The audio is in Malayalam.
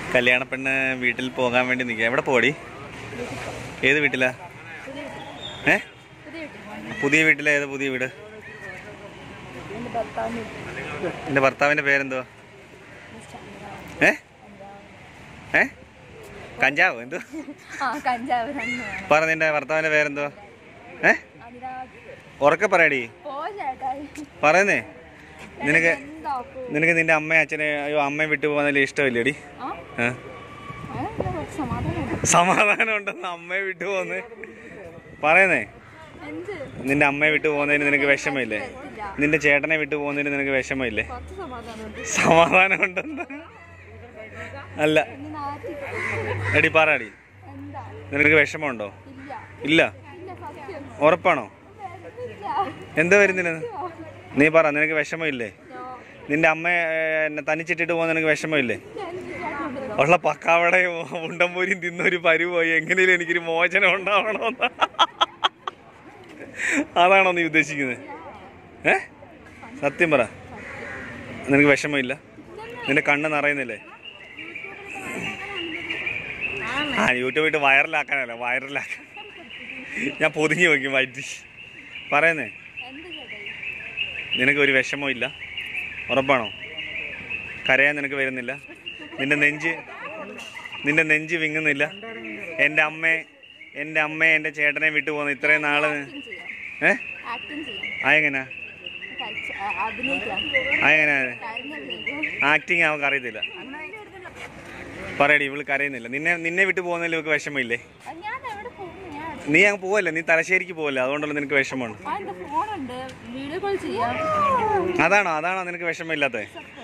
കല്യാണ പെണ്ണ് വീട്ടിൽ പോകാൻ വേണ്ടി നിൽക്കുക എവിടെ പോടി ഏത് വീട്ടിലാ ഏ പുതിയ വീട്ടിലെ ഏത് പുതിയ വീട് എന്റെ ഭർത്താവിന്റെ പേരെന്തുവാ ഏ ഏ കഞ്ചാവ് എന്തോ ആ കഞ്ചാവ് തന്നെ വേണം പറ നിന്റെ ഭർത്താവിന്റെ പേരെന്തുവാ ഏ അതിനകത്ത് ഉറക്കെ പറയടി പോ ചേട്ടായി പറയുന്നേ നിനക്ക് എന്താക്കൂ നിനക്ക് നിന്റെ അമ്മയും അച്ഛനെ അയ്യോ അമ്മയെ വിട്ടു പോകുന്നതിൽ ഇഷ്ടമില്ലേടി ആ ഏ? അതെന്താ കുറച്ച് സമാധാനം സമാധാനം ഉണ്ടെന്ന് അമ്മയെ വിട്ടു പോകുന്നേ പറയുന്നേ എന്ത് നിന്റെ അമ്മയെ വിട്ടു പോകുന്നതിന് നിനക്ക് വിഷമമില്ലേ നിന്റെ ചേട്ടനെ വിട്ടു പോകുന്നതിന് നിനക്ക് വിഷമമില്ലേ കുറച്ച് സമാധാനമുണ്ട് സമാധാനം ഉണ്ടെന്ന് അല്ല ഇനി നാട്ടിൽ എടി പറയടി എന്താ നിനക്ക് വിഷമമുണ്ടോ ഇല്ല ഇല്ല ഇല്ല സത്യം ഉറപ്പാണോ ഇല്ല എന്താ വരുന്നില്ലെന്ന് നീ പറ നിനക്ക് വിഷമമില്ലേ ഞാൻ നിന്റെ അമ്മ എന്നെ തനിച്ചിട്ടിട്ട് പോകുന്ന നിനക്ക് വിഷമമില്ലേ എനിക്ക് ചേട്ടനുണ്ടല്ലോ ഉള്ള പക്കാവടയും ഉണ്ടംപൂരിയും തിന്നൊരു പരുവായി എങ്ങനെയും എനിക്കൊരു മോചനം ഉണ്ടാവണമെന്ന് അതാണോ നീ ഉദ്ദേശിക്കുന്നത് ഏ സത്യം പറ നിനക്ക് വിഷമമില്ല നിന്റെ കണ്ണ് നിറയുന്നില്ലേ ആ യൂട്യൂബ് ഇട്ട് വൈറലാക്കാനല്ല വൈറലാക്കാൻ ഞാൻ പൊതിഞ്ഞു നോക്കി വയറ്റി പറയുന്നേ എന്ത് ചേട്ടായി നിനക്ക് ഒരു വിഷമവും ഇല്ല ഉറപ്പാണോ കരയാൻ നിനക്ക് വരുന്നില്ല നിന്റെ നെഞ്ച് നിന്റെ നെഞ്ച് വിങ്ങുന്നില്ല എൻ്റെ അമ്മയെ എൻ്റെ അമ്മയെ എൻ്റെ ചേട്ടനെ വിട്ടു പോകുന്ന ഇത്രയും നാള് ആക്ടിങ് ചെയ്യാം ഏ ആക്ടിങ് ചെയ്യാം അതെങ്ങനാ കളിച്ച് ആ, അഭിനയിക്കാം അതെങ്ങനാ കാര്യം അഭിനയിക്കാം ആക്ടിങ് അവൾക്ക് അറിയത്തില്ല പറയടി ഇവള് കരയുന്നില്ല നിന്നെ നിന്നെ വിട്ടു പോകുന്നതിൽ ഇവൾക്ക് വിഷമമില്ലേ അത് ഞാൻ എവിടെ പോകുന്നു ഞാൻ നീ അങ്ങ് പോവല്ലേ നീ തലശ്ശേരിക്ക് പോവല്ലേ അതുകൊണ്ടല്ലോ നിനക്ക് വിഷമമുണ്ട് ആ എന്റെ ഫോണുണ്ട് വീഡിയോ കോൾ ചെയ്യാം അതാണോ അതാണോ നിനക്ക് വിഷമമില്ലാത്തത് പക്ഷെ